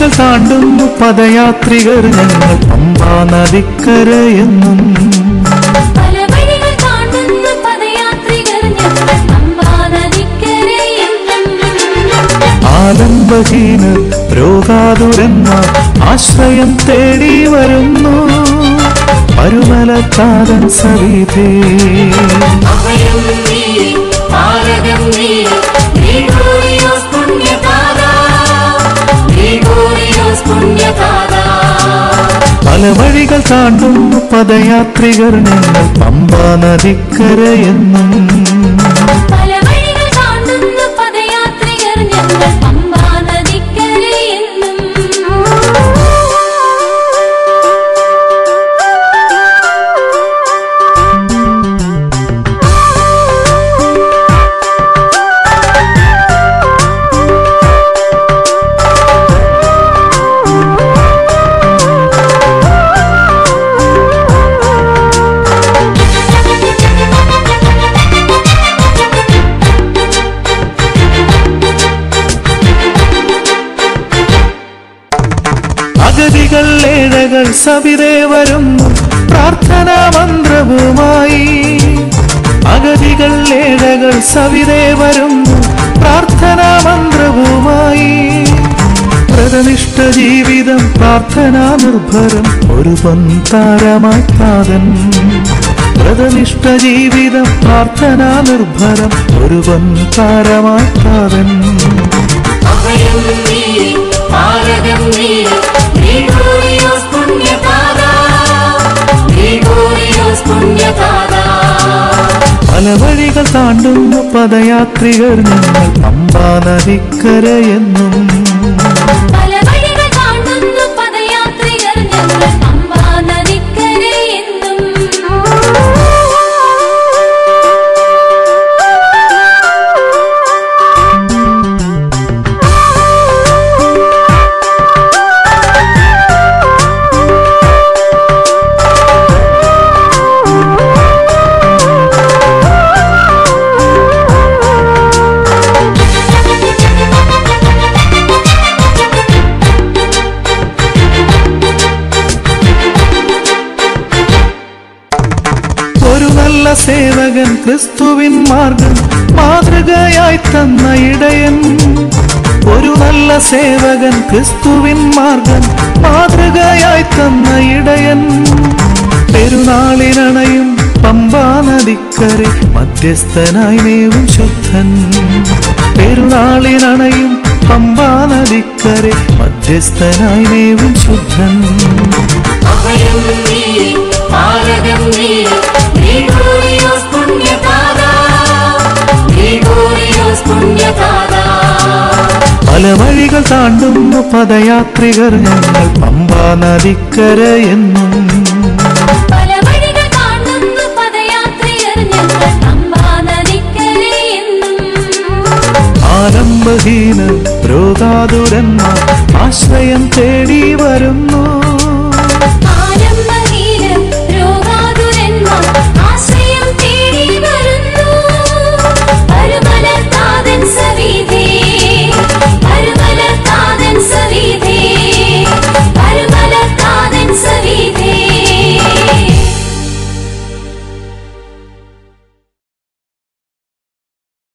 വഴികൾ താണ്ടുന്നു പദയാത്രികർ ഞങ്ങൾ പമ്പാ നദിക്കരയെന്നും പല വഴികൾ താണ്ടുന്നു പദയാത്രികർ ഞങ്ങൾ പമ്പാ നദിക്കരയെന്നും. ആലംബഹീനർ രോഗാതുരന്മാർ ആശ്രയം തേടി വരുന്നു പരുമലത്താതൻ സവിധേ അഭയം നീ, പാലകം നീ, ഗ്രിഗോറിയോസ് പുണ്യതാതാ, ഗ്രിഗോറിയോസ് പുണ്യതാതാ. പല വഴികൾ താണ്ടുന്നു പദയാത്രികർ ഞങ്ങൾ പമ്പാ നദിക്കരയെന്നും പല വഴികൾ താണ്ടുന്നു പദയാത്രികർ ഞങ്ങൾ പമ്പാ നദിക്കരയെന്നും. അഗതികൾ ഏഴകൾ സവിതേ വരുന്നു പ്രാർത്ഥനാ മന്ത്രവുമായി അഗതികൾ ഏഴകൾ സവിതേ വരുന്നു പ്രാർത്ഥനാ മന്ത്രവുമായി വ്രതനിഷ്ഠ ജീവിതം പ്രാർത്ഥനാ നിർഭരം ഒരു പൊൻതാരമായി താതൻ വ്രതനിഷ്ഠ ജീവിതം പ്രാർത്ഥനാ നിർഭരം ഒരു പൊൻതാരമായി താതൻ അഭയം നീ, പാലകം നീ, ഗ്രിഗോറിയോസ് പുണ്യതാതാ, ഗ്രിഗോറിയോസ് പുണ്യതാതാ. പല വഴികൾ താണ്ടുന്നു പദയാത്രികർ ഞങ്ങൾ പമ്പാ നദിക്കരയെന്നും പല വഴികൾ താണ്ടുന്നു പദയാത്രികർ ഞങ്ങൾ പമ്പാ നദിക്കരയെന്നും. ഒരു നല്ല സേവകൻ ക്രിസ്തുവിൻ മാർഗം മാതൃകയായി തന്ന ഇടയൻ ഒരു നല്ല സേവകൻ ക്രിസ്തുവിൻ മാർഗം മാതൃകയായി തന്ന ഇടയൻ പെരുന്നാളിനണയും പമ്പാ നദിക്കരെ മധ്യസ്ഥനായി നേവും ശുദ്ധൻ പെരുന്നാളിനണയും പമ്പാ നദിക്കരെ മധ്യസ്ഥനായി നേവും ശുദ്ധൻ അഭയം നീ, പാലകം നീ, ഗ്രിഗോറിയോസ് പുണ്യതാതാ, ഗ്രിഗോറിയോസ് പുണ്യതാതാ. പല വഴികൾ താണ്ടുന്നു പദയാത്രികർ ഞങ്ങൾ പമ്പാ നദിക്കരയെന്നും പല വഴികൾ താണ്ടുന്നു പദയാത്രികർ ഞങ്ങൾ പമ്പാ നദിക്കരയെന്നും. ആലംബഹീന രോഗാതുരന്മാർ ആശ്രയം തേടി വരുന്നു